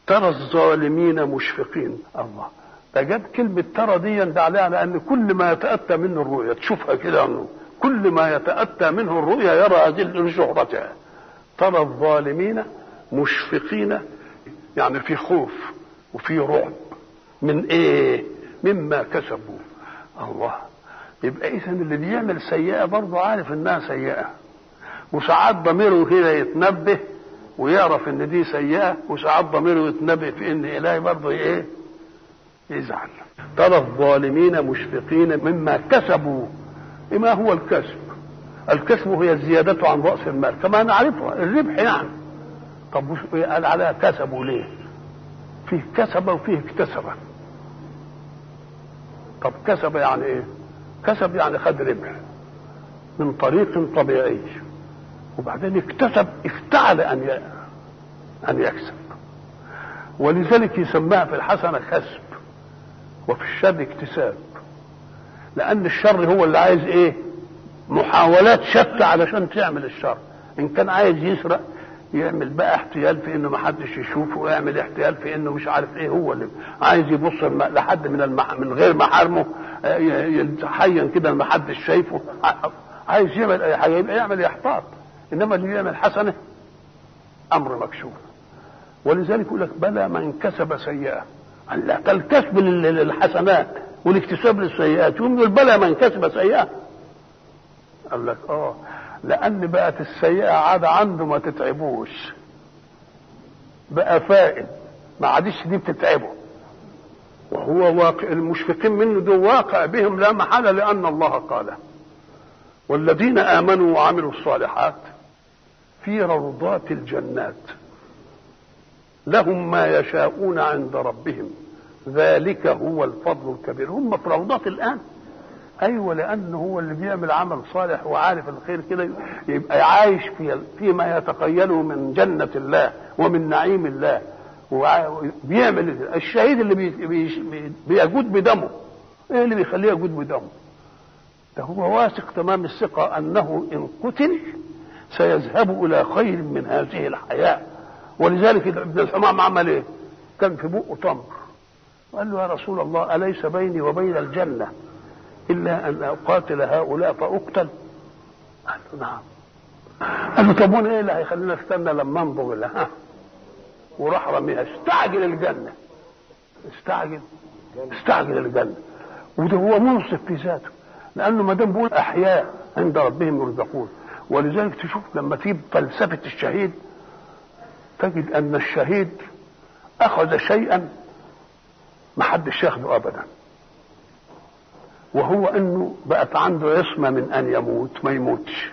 ترى الظالمين مشفقين الله ده جاب كلمة ترى دي ده عليها لأن كل ما يتأتى منه الرؤية تشوفها كده عنه كل ما يتأتى منه الرؤيا يرى هذه شهرتها ترى الظالمين مشفقين يعني في خوف وفي رعب من ايه مما كسبوا الله يبقى اذا اللي بيعمل سيئه برضه عارف انها سيئه وساعات ضميره كده يتنبه ويعرف ان دي سيئه وساعات ضميره يتنبه في ان الهي برضه ايه يزعل ترى الظالمين مشفقين مما كسبوا ما هو الكسب الكسب هي الزيادة عن رأس المال كما نعرفها الربح يعني طب وش قال عليها كسبوا ليه فيه كسب وفيه اكتسب طب كسب يعني ايه كسب يعني خد ربح من طريق طبيعي وبعدين اكتسب افتعل ان ان يكسب ولذلك يسماها في الحسنه كسب وفي الشر اكتساب لان الشر هو اللي عايز ايه محاولات شتى علشان تعمل الشر ان كان عايز يسرق يعمل بقى احتيال في انه ما حدش يشوفه ويعمل احتيال في انه مش عارف ايه هو اللي عايز يبص لحد من المح... من غير محارمه يتحين كده ما حدش شايفه عايز يعمل اي حاجه يبقى يعمل احباط انما اللي يعمل حسنه امر مكشوف ولذلك يقول لك بلى من كسب سيئه لا الكسب للحسنات والاكتساب للسيئات يقول بلى من كسب سيئه قال لك اه لان بقت السيئه عاده عنده ما تتعبوش بقى فائد ما عادش دي بتتعبه وهو واقع المشفقين منه دول واقع بهم لا محالة لأن الله قاله والذين آمنوا وعملوا الصالحات في روضات الجنات لهم ما يشاءون عند ربهم ذلك هو الفضل الكبير هم في روضات الآن ايوه لانه هو اللي بيعمل عمل صالح وعارف الخير كده يبقى عايش في فيما يتخيله من جنه الله ومن نعيم الله وبيعمل الشهيد اللي بي بي بيجود بدمه ايه اللي بيخليه يجود بدمه ده هو واثق تمام الثقه انه ان قتل سيذهب الى خير من هذه الحياه ولذلك ابن الحمام عمل ايه كان في بقه تمر قال له يا رسول الله اليس بيني وبين الجنه الا ان اقاتل هؤلاء فاقتل قال له نعم قال له طب وانا ايه اللي هيخلينا استنى لما انضج لها وراح رميها استعجل الجنه استعجل استعجل الجنه وده هو منصف في ذاته لانه ما دام بيقول احياء عند ربهم يرزقون ولذلك تشوف لما في فلسفه الشهيد تجد ان الشهيد اخذ شيئا ما حدش ياخده ابدا وهو انه بقت عنده عصمه من ان يموت ما يموتش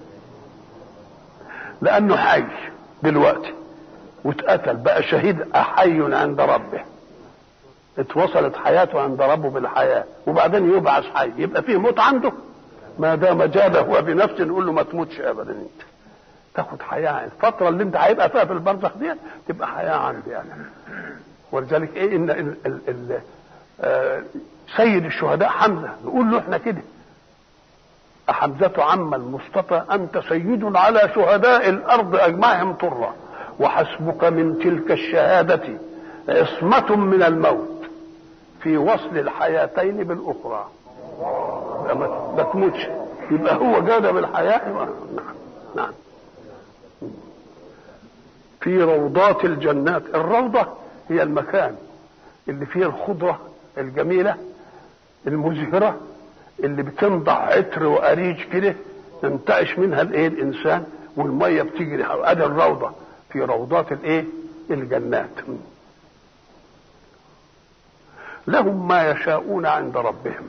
لانه حي دلوقتي واتقتل بقى شهيد احي عند ربه اتوصلت حياته عند ربه بالحياه وبعدين يبعث حي يبقى فيه موت عنده ما دام جاد هو بنفسه نقول له ما تموتش ابدا انت تاخد حياه الفتره اللي انت هيبقى فيها في البرزخ دي تبقى حياه عندي انا ولذلك ايه ان ال ال ال آه سيد الشهداء حمزه نقول له احنا كده حمزة عم المصطفى أنت سيد على شهداء الأرض أجمعهم طرا وحسبك من تلك الشهادة عصمة من الموت في وصل الحياتين بالأخرى ما تموتش يبقى هو جاد بالحياة نعم نعم في روضات الجنات الروضة هي المكان اللي فيه الخضرة الجميلة المزهرة اللي بتنضع عطر وأريج كده ينتعش منها الايه الانسان والميه بتجري ادي الروضه في روضات الايه الجنات لهم ما يشاءون عند ربهم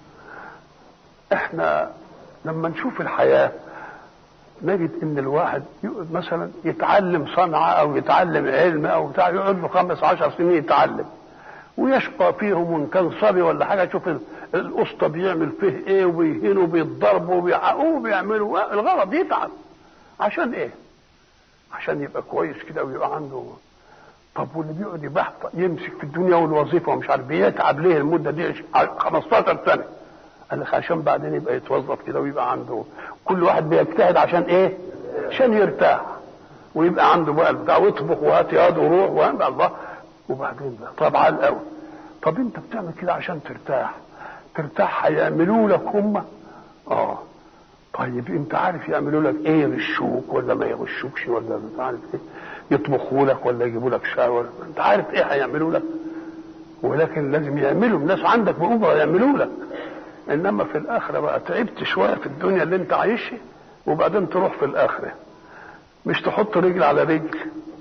احنا لما نشوف الحياه نجد ان الواحد مثلا يتعلم صنعه او يتعلم علم او بتاع يقعد له خمس عشر سنين يتعلم ويشقى فيهم وان كان صبي ولا حاجه شوف الاسطى بيعمل فيه ايه وبيهينوا وبيتضربوا وبيعقوه وبيعملوا الغرض يتعب عشان ايه؟ عشان يبقى كويس كده ويبقى عنده طب واللي بيقعد يبحث يمسك في الدنيا والوظيفه ومش عارف بيتعب ليه المده دي 15 سنه قال لك عشان بعدين يبقى يتوظف كده ويبقى عنده كل واحد بيجتهد عشان ايه؟ عشان يرتاح ويبقى عنده بقى البتاع واطبخ وهات ياض وروح وهات الله وبعدين بقى طب على الاول طب انت بتعمل كده عشان ترتاح ترتاح هيعملوا لك هم اه طيب انت عارف يعملوا لك ايه يغشوك ولا ما يغشوكش ولا مش عارف ايه يطبخوا لك ولا يجيبوا لك شاي ولا انت عارف ايه هيعملوا لك ولكن لازم يعملوا الناس عندك بقدره يعملوا لك انما في الاخره بقى تعبت شويه في الدنيا اللي انت عايشها وبعدين تروح في الاخره مش تحط رجل على رجل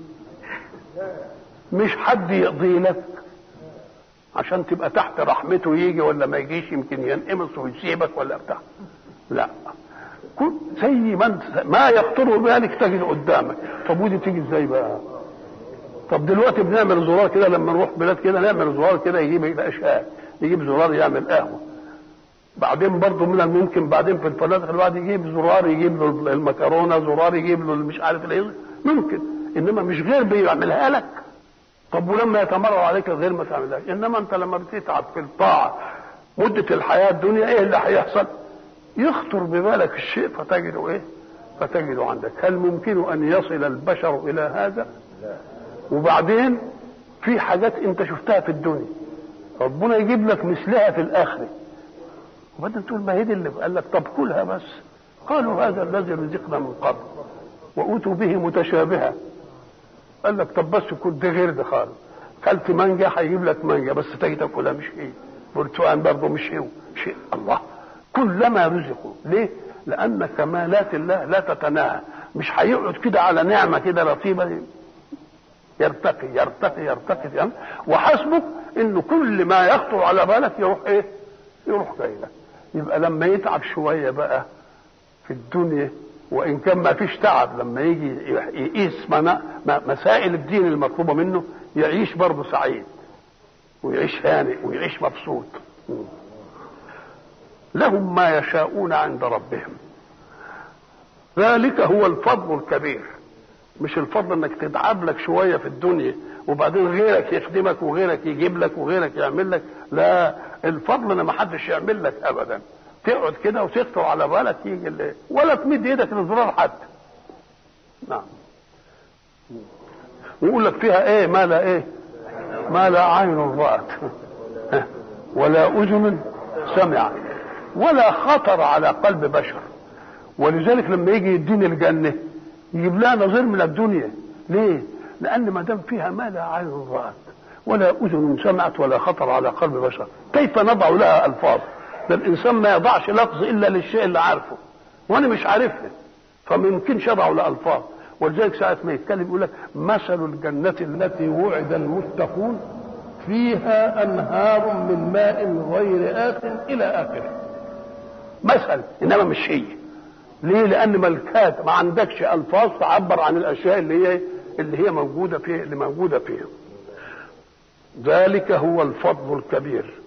مش حد يقضي لك عشان تبقى تحت رحمته يجي ولا ما يجيش يمكن ينقمص ويسيبك ولا بتاع لا كل زي ما انت ما يخطر ببالك تجد قدامك طب ودي تيجي ازاي بقى طب دلوقتي بنعمل زرار كده لما نروح بلاد كده نعمل زرار كده يجيب الاشياء يجيب زرار يعمل قهوه بعدين برضه من الممكن بعدين في الفنادق الواحد يجيب زرار يجيب له المكرونه زرار يجيب له مش عارف ايه ممكن انما مش غير بيعملها لك طب ولما يتمرر عليك الغير ما تعملهاش انما انت لما بتتعب في الطاعه مده الحياه الدنيا ايه اللي هيحصل؟ يخطر ببالك الشيء فتجده ايه؟ فتجده عندك هل ممكن ان يصل البشر الى هذا؟ وبعدين في حاجات انت شفتها في الدنيا ربنا يجيب لك مثلها في الاخره وبعدين تقول ما هي دي اللي قال لك طب كلها بس قالوا هذا الذي رزقنا من قبل واتوا به متشابها قال لك طب بس كل ده غير ده خالص كلت مانجا هيجيب لك مانجا بس تجي تاكلها مش هي برتقال برضه مش هي شيء الله كلما رزقوا ليه؟ لأن كمالات الله لا تتناهى مش هيقعد كده على نعمة كده لطيفة يرتقي يرتقي يرتقي يعني وحسبك انه كل ما يخطر على بالك يروح ايه؟ يروح جاي لك يبقى لما يتعب شوية بقى في الدنيا وان كان ما فيش تعب لما يجي يقيس مسائل الدين المطلوبة منه يعيش برضه سعيد ويعيش هانئ ويعيش مبسوط لهم ما يشاءون عند ربهم ذلك هو الفضل الكبير مش الفضل انك تتعب لك شويه في الدنيا وبعدين غيرك يخدمك وغيرك يجيب لك وغيرك يعمل لك لا الفضل ان ما حدش يعمل لك ابدا تقعد كده وتخطر على بالك يجي اللي ولا تمد ايدك للزرار حتى نعم ويقول لك فيها ايه ما لا ايه ما لا عين رأت ولا اذن سمعت ولا خطر على قلب بشر ولذلك لما يجي يديني الجنه يجيب لها نظير من الدنيا ليه؟ لأن ما دام فيها ما لا عين رأت ولا أذن سمعت ولا خطر على قلب بشر كيف نضع لها ألفاظ؟ ده الإنسان ما يضعش لفظ إلا للشيء اللي عارفه وأنا مش عارفها فما يمكنش أضع له ألفاظ ولذلك ساعة ما يتكلم يقول لك مثل الجنة التي وعد المتقون فيها أنهار من ماء غير آت إلى آخره مثل إنما مش هي ليه؟ لأن ملكات ما عندكش ألفاظ تعبر عن الأشياء اللي هي اللي هي موجودة فيه اللي موجودة فيها. ذلك هو الفضل الكبير.